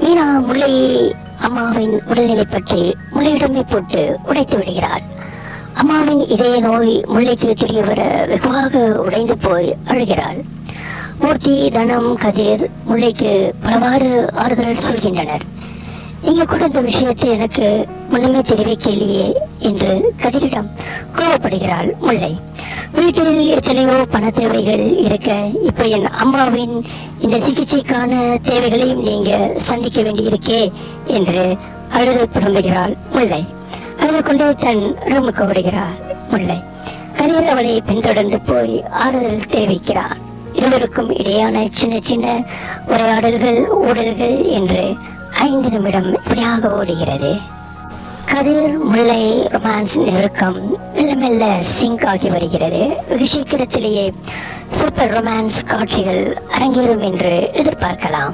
மீனா முல்லை அம்மாவின் உடல்நிலை பற்றி முல்லையிடமே போட்டு உடைத்து விடுகிறாள் அம்மாவின் இதய நோய் முல்லைக்கு தெரிய வர வெகுவாக உடைந்து போய் அழுகிறாள் மூர்த்தி தனம் கதிர் முல்லைக்கு பலவாறு ஆறுதல் சொல்கின்றனர் நீங்க கூட இந்த விஷயத்தை எனக்கு முன்னமே தெரிவிக்கலையே என்று கதிரிடம் கோபப்படுகிறாள் முல்லை வீட்டில் எத்தனையோ பண தேவைகள் இருக்க இப்ப என் அம்மாவின் இந்த சிகிச்சைக்கான தேவைகளையும் நீங்க சந்திக்க வேண்டியிருக்கே என்று அழுது புலம்புகிறாள் முல்லை அழுது கொண்டே தன் ரூமுக்கு ஓடுகிறாள் முல்லை கதிர் அவளை பின்தொடர்ந்து போய் ஆறுதல் தெரிவிக்கிறான் இருவருக்கும் இடையான சின்ன சின்ன உரையாடல்கள் ஊடல்கள் என்று ஐந்து நிமிடம் இப்படியாக ஓடுகிறது கதிர் முல்லை ரொமான்ஸ் நெருக்கம் மெல்ல மெல்ல சிங்க் ஆகி வருகிறது வெகு சீக்கிரத்திலேயே சூப்பர் ரொமான்ஸ் காட்சிகள் அரங்கேறும் என்று எதிர்பார்க்கலாம்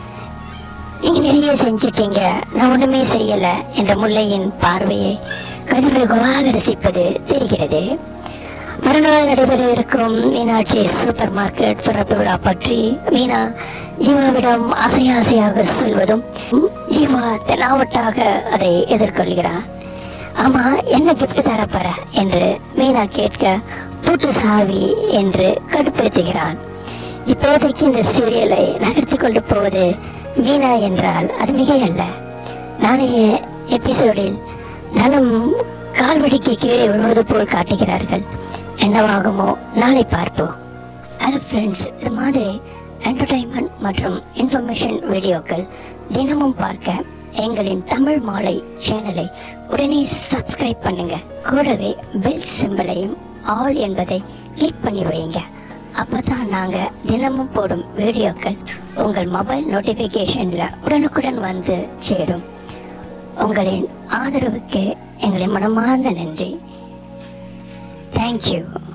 நீங்க நிறைய செஞ்சிட்டீங்க நான் ஒண்ணுமே செய்யல என்ற முல்லையின் பார்வையை கதிர் வெகுவாக ரசிப்பது தெரிகிறது மறுநாள் நடைபெற இருக்கும் மீனாட்சி சூப்பர் மார்க்கெட் திறப்பு விழா பற்றி மீனா ஜீவாவிடம் ஆசை ஆசையாக சொல்வதும் ஜீவா தெனாவட்டாக அதை எதிர்கொள்கிறார் ஆமா என்ன கிஃப்ட் தரப்போற என்று மீனா கேட்க பூட்டு சாவி என்று கடுப்பேற்றுகிறான் இப்போதைக்கு இந்த சீரியலை நகர்த்தி கொண்டு போவது மீனா என்றால் அது மிகையல்ல நாளைய எபிசோடில் தனம் கால்வடிக்கு கீழே விழுவது போல் காட்டுகிறார்கள் என்னவாகுமோ நாளை பார்ப்போம் ஹலோ ஃப்ரெண்ட்ஸ் இது மாதிரி என்டர்டைன்மெண்ட் மற்றும் இன்ஃபர்மேஷன் வீடியோக்கள் தினமும் பார்க்க எங்களின் தமிழ் மாலை சேனலை உடனே சப்ஸ்கிரைப் பண்ணுங்க கூடவே பெல் சிம்பலையும் ஆல் என்பதை கிளிக் பண்ணி வைங்க அப்பதான் நாங்க தினமும் போடும் வீடியோக்கள் உங்கள் மொபைல் நோட்டிபிகேஷன்ல உடனுக்குடன் வந்து சேரும் உங்களின் ஆதரவுக்கு எங்களின் மனமார்ந்த நன்றி தேங்க்யூ